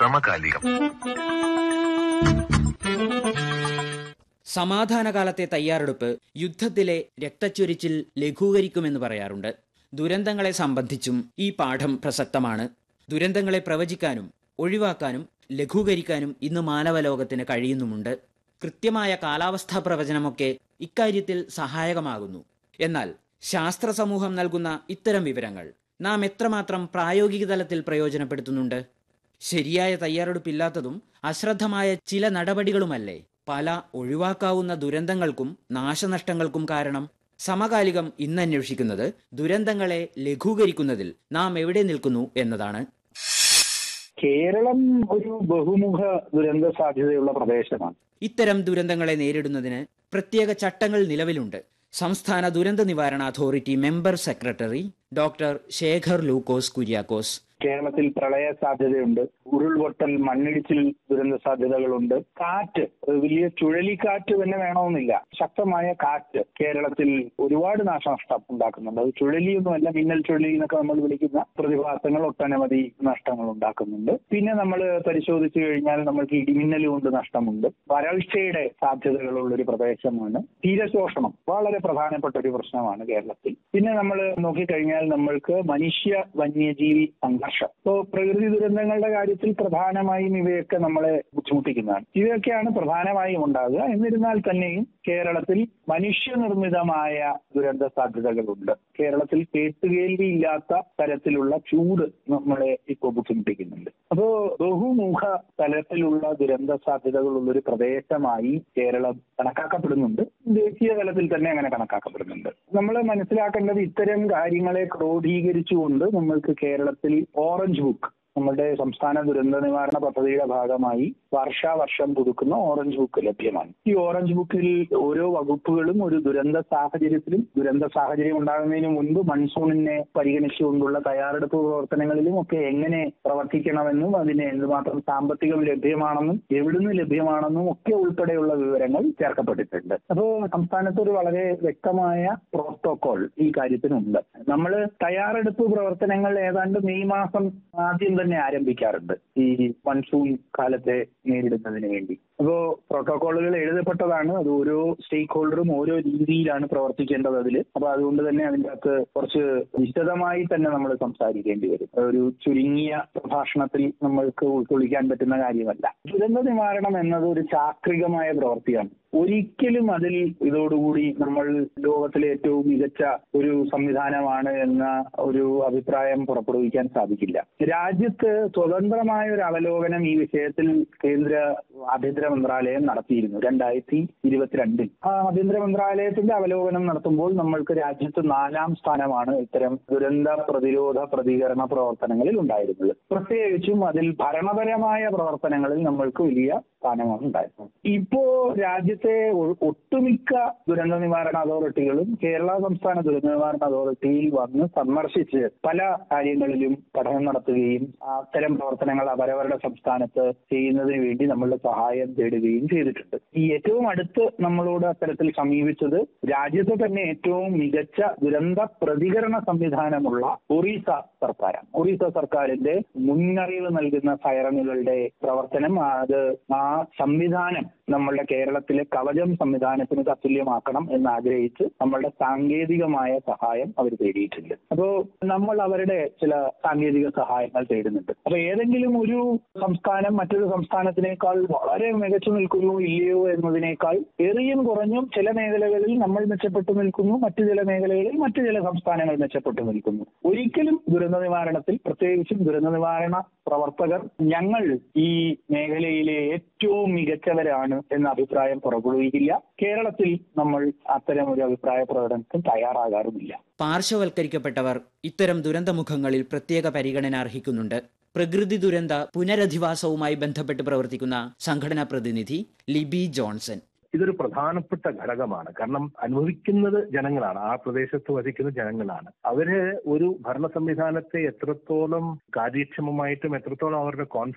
സമകാലികം സമാധാനകാലത്തെ തയ്യാറെടുപ്പ് യുദ്ധത്തിലെ രക്തച്ചൊരിച്ചിൽ ലഘൂകരിക്കുമെന്ന് പറയാറുണ്ട് ദുരന്തങ്ങളെ സംബന്ധിച്ചും ഈ പാഠം പ്രസക്തമാണ് ദുരന്തങ്ങളെ പ്രവചിക്കാനും ഒഴിവാക്കാനും ലഘൂകരിക്കാനും ഇന്ന് മാനവലോകത്തിന് കഴിയുന്നുമുണ്ട് കൃത്യമായ കാലാവസ്ഥാ പ്രവചനമൊക്കെ ഇക്കാര്യത്തിൽ സഹായകമാകുന്നു എന്നാൽ ശാസ്ത്ര സമൂഹം നൽകുന്ന ഇത്തരം വിവരങ്ങൾ നാം എത്രമാത്രം പ്രായോഗിക തലത്തിൽ പ്രയോജനപ്പെടുത്തുന്നുണ്ട് ശരിയായ തയ്യാറെടുപ്പില്ലാത്തതും അശ്രദ്ധമായ ചില നടപടികളുമല്ലേ പല ഒഴിവാക്കാവുന്ന ദുരന്തങ്ങൾക്കും നാശനഷ്ടങ്ങൾക്കും കാരണം സമകാലികം ഇന്ന് അന്വേഷിക്കുന്നത് ദുരന്തങ്ങളെ ലഘൂകരിക്കുന്നതിൽ നാം എവിടെ നിൽക്കുന്നു എന്നതാണ് കേരളം ഒരു ബഹുമുഖ ദുരന്ത സാധ്യതയുള്ള പ്രദേശമാണ് ഇത്തരം ദുരന്തങ്ങളെ നേരിടുന്നതിന് പ്രത്യേക ചട്ടങ്ങൾ നിലവിലുണ്ട് സംസ്ഥാന ദുരന്ത നിവാരണ authority member secretary doctor Sekhar Lukose Kuriakose കേരളത്തിൽ പ്രളയ സാധ്യതയുണ്ട് ഉരുൾപൊട്ടൽ മണ്ണിടിച്ചിൽ ദുരന്ത സാധ്യതകളുണ്ട് കാറ്റ് വലിയ ചുഴലിക്കാറ്റ് തന്നെ വേണമെന്നില്ല ശക്തമായ കാറ്റ് കേരളത്തിൽ ഒരുപാട് നാശനഷ്ടം ഉണ്ടാക്കുന്നുണ്ട് അത് ചുഴലിയൊന്നുമല്ല മിന്നൽ ചുഴലി എന്നൊക്കെ നമ്മൾ വിളിക്കുന്ന പ്രതിഭാസങ്ങൾ ഒട്ടനവധി നഷ്ടങ്ങൾ ഉണ്ടാക്കുന്നുണ്ട് പിന്നെ നമ്മൾ പരിശോധിച്ചു കഴിഞ്ഞാൽ നമ്മൾക്ക് ഇടിമിന്നൽ കൊണ്ട് നഷ്ടമുണ്ട് വരൾച്ചയുടെ സാധ്യതകളുള്ള ഒരു പ്രദേശമാണ് തീരശോഷണം വളരെ പ്രധാനപ്പെട്ട ഒരു പ്രശ്നമാണ് കേരളത്തിൽ പിന്നെ നമ്മൾ നോക്കിക്കഴിഞ്ഞാൽ നമ്മൾക്ക് മനുഷ്യ വന്യജീവി സംഘർഷം ഇപ്പോൾ പ്രകൃതി ദുരന്തങ്ങളുടെ കാര്യത്തിൽ പ്രധാനമായും ഇവയൊക്കെ നമ്മളെ ബുദ്ധിമുട്ടിക്കുന്നതാണ് ഇവയൊക്കെയാണ് പ്രധാനമായും ഉണ്ടാകുക എന്നിരുന്നാൽ തന്നെയും കേരളത്തിൽ മനുഷ്യനിർമ്മിതമായ ദുരന്ത സാധ്യതകളുണ്ട് കേരളത്തിൽ കേട്ടുകേൾവിയില്ലാത്ത തരത്തിലുള്ള ചൂട് നമ്മളെ ഇപ്പോൾ ബുദ്ധിമുട്ടിക്കുന്നുണ്ട് അപ്പോ ബഹുമുഖ തലത്തിലുള്ള ദുരന്ത സാധ്യതകളുള്ള ഒരു പ്രദേശമായി കേരളം കണക്കാക്കപ്പെടുന്നുണ്ട് ദേശീയ തലത്തിൽ തന്നെ അങ്ങനെ കണക്കാക്കപ്പെടുന്നുണ്ട് നമ്മൾ മനസ്സിലാക്കേണ്ടത് ഇത്തരം കാര്യങ്ങളെ ക്രോഡീകരിച്ചുകൊണ്ട് നമ്മൾക്ക് കേരളത്തിൽ ഓറഞ്ച് ബുക്ക് നമ്മുടെ സംസ്ഥാന ദുരന്ത നിവാരണ പദ്ധതിയുടെ ഭാഗമായി വർഷാവർഷം പുതുക്കുന്ന ഓറഞ്ച് ബുക്ക് ലഭ്യമാണ് ഈ ഓറഞ്ച് ബുക്കിൽ ഓരോ വകുപ്പുകളും ഒരു ദുരന്ത സാഹചര്യത്തിലും ദുരന്ത സാഹചര്യം ഉണ്ടാകുന്നതിന് മുൻപ് മൺസൂണിനെ പരിഗണിച്ചുകൊണ്ടുള്ള തയ്യാറെടുപ്പ് പ്രവർത്തനങ്ങളിലും ഒക്കെ എങ്ങനെ പ്രവർത്തിക്കണമെന്നും അതിന് എന്തുമാത്രം സാമ്പത്തികം ലഭ്യമാണെന്നും എവിടുന്ന് ലഭ്യമാണെന്നും ഒക്കെ ഉൾപ്പെടെയുള്ള വിവരങ്ങൾ ചേർക്കപ്പെട്ടിട്ടുണ്ട് അപ്പോൾ സംസ്ഥാനത്ത് ഒരു വളരെ വ്യക്തമായ പ്രോട്ടോകോൾ ഈ കാര്യത്തിനുണ്ട് നമ്മൾ തയ്യാറെടുപ്പ് പ്രവർത്തനങ്ങൾ ഏതാണ്ട് മെയ് മാസം ആദ്യം തന്നെ ആരംഭിക്കാറുണ്ട് ഈ മൺസൂൺ കാലത്തെ നേരിടുന്നതിന് വേണ്ടി അപ്പോ പ്രോട്ടോകോളുകൾ എഴുതപ്പെട്ടതാണ് അത് ഓരോ സ്റ്റേക്ക് ഹോൾഡറും ഓരോ രീതിയിലാണ് പ്രവർത്തിക്കേണ്ടത് അതിൽ അപ്പൊ അതുകൊണ്ട് തന്നെ അതിൻ്റെ അകത്ത് കുറച്ച് വിശദമായി തന്നെ നമ്മൾ സംസാരിക്കേണ്ടി വരും ഒരു ചുരുങ്ങിയ പ്രഭാഷണത്തിൽ നമ്മൾക്ക് ഉൾക്കൊള്ളിക്കാൻ പറ്റുന്ന കാര്യമല്ല ദുരന്ത നിവാരണം എന്നത് ഒരു ചാക്രികമായ പ്രവൃത്തിയാണ് ഒരിക്കലും അതിൽ ഇതോടുകൂടി നമ്മൾ ലോകത്തിലെ ഏറ്റവും മികച്ച ഒരു സംവിധാനമാണ് എന്ന ഒരു അഭിപ്രായം പുറപ്പെടുവിക്കാൻ സാധിക്കില്ല രാജ്യത്ത് സ്വതന്ത്രമായ ഒരു അവലോകനം ഈ വിഷയത്തിൽ കേന്ദ്ര ആഭ്യന്തര മന്ത്രാലയം നടത്തിയിരുന്നു രണ്ടായിരത്തി ഇരുപത്തിരണ്ടിൽ ആ ആഭ്യന്തര മന്ത്രാലയത്തിന്റെ അവലോകനം നടത്തുമ്പോൾ നമ്മൾക്ക് രാജ്യത്ത് നാലാം സ്ഥാനമാണ് ഇത്തരം ദുരന്ത പ്രതിരോധ പ്രതികരണ പ്രവർത്തനങ്ങളിൽ ഉണ്ടായിരുന്നത് പ്രത്യേകിച്ചും അതിൽ ഭരണപരമായ പ്രവർത്തനങ്ങളിൽ നമ്മൾക്ക് വലിയ സ്ഥാനമാണ് ഉണ്ടായിരുന്നത് ഇപ്പോ രാജ്യത്തെ ഒ- ഒട്ടുമിക്ക ദുരന്ത നിവാരണ അതോറിറ്റികളും കേരള സംസ്ഥാന ദുരന്ത നിവാരണ അതോറിറ്റിയിൽ വന്ന് സന്ദർശിച്ച് പല കാര്യങ്ങളിലും പഠനം നടത്തുകയും അത്തരം പ്രവർത്തനങ്ങൾ അവരവരുടെ സംസ്ഥാനത്ത് ചെയ്യുന്നതിന് വേണ്ടി നമ്മളുടെ സഹായം തേടുകയും ചെയ്തിട്ടുണ്ട് ഈ ഏറ്റവും അടുത്ത് നമ്മളോട് അത്തരത്തിൽ സമീപിച്ചത് രാജ്യത്തെ തന്നെ ഏറ്റവും മികച്ച ദുരന്ത പ്രതികരണ സംവിധാനമുള്ള ഒറീസ സർക്കാരാണ് ഒറീസ സർക്കാരിന്റെ മുന്നറിയിപ്പ് നൽകുന്ന സൈറനുകളുടെ പ്രവർത്തനം അത് ആ സംവിധാനം നമ്മളുടെ കേരളത്തിലെ കവചം സംവിധാനത്തിന് തത്തുല്യമാക്കണം എന്ന് ആഗ്രഹിച്ച് നമ്മളുടെ സാങ്കേതികമായ സഹായം അവർ തേടിയിട്ടുണ്ട് അപ്പോ നമ്മൾ അവരുടെ ചില സാങ്കേതിക സഹായങ്ങൾ തേടുന്നുണ്ട് അപ്പൊ ഏതെങ്കിലും ഒരു സംസ്ഥാനം മറ്റൊരു സംസ്ഥാനത്തിനേക്കാൾ വളരെ മികച്ചു നിൽക്കുന്നു ഇല്ലയോ എന്നതിനേക്കാൾ എറിയും കുറഞ്ഞും ചില മേഖലകളിൽ നമ്മൾ മെച്ചപ്പെട്ടു നിൽക്കുന്നു മറ്റു ചില മേഖലകളിൽ മറ്റു ചില സംസ്ഥാനങ്ങൾ മെച്ചപ്പെട്ടു നിൽക്കുന്നു ഒരിക്കലും ദുരന്ത നിവാരണത്തിൽ പ്രത്യേകിച്ചും ദുരന്ത നിവാരണ പ്രവർത്തകർ ഞങ്ങൾ ഈ മേഖലയിലെ ഏറ്റവും മികച്ചവരാണ് എന്ന അഭിപ്രായം പുറപ്പെടുവിക്കില്ല കേരളത്തിൽ നമ്മൾ അത്തരം ഒരു അഭിപ്രായ പ്രകടനത്തിന് തയ്യാറാകാറുമില്ല പാർശ്വവൽക്കരിക്കപ്പെട്ടവർ ഇത്തരം ദുരന്തമുഖങ്ങളിൽ പ്രത്യേക പരിഗണന അർഹിക്കുന്നുണ്ട് പ്രകൃതി ദുരന്ത പുനരധിവാസവുമായി ബന്ധപ്പെട്ട് പ്രവർത്തിക്കുന്ന സംഘടനാ പ്രതിനിധി ലിബി ജോൺസൺ ഇതൊരു പ്രധാനപ്പെട്ട ഘടകമാണ് കാരണം അനുഭവിക്കുന്നത് ജനങ്ങളാണ് ആ പ്രദേശത്ത് വസിക്കുന്ന ജനങ്ങളാണ് അവര് ഒരു ഭരണ സംവിധാനത്തെ എത്രത്തോളം കാര്യക്ഷമമായിട്ടും എത്രത്തോളം അവരുടെ കോൺഫിഡൻസ്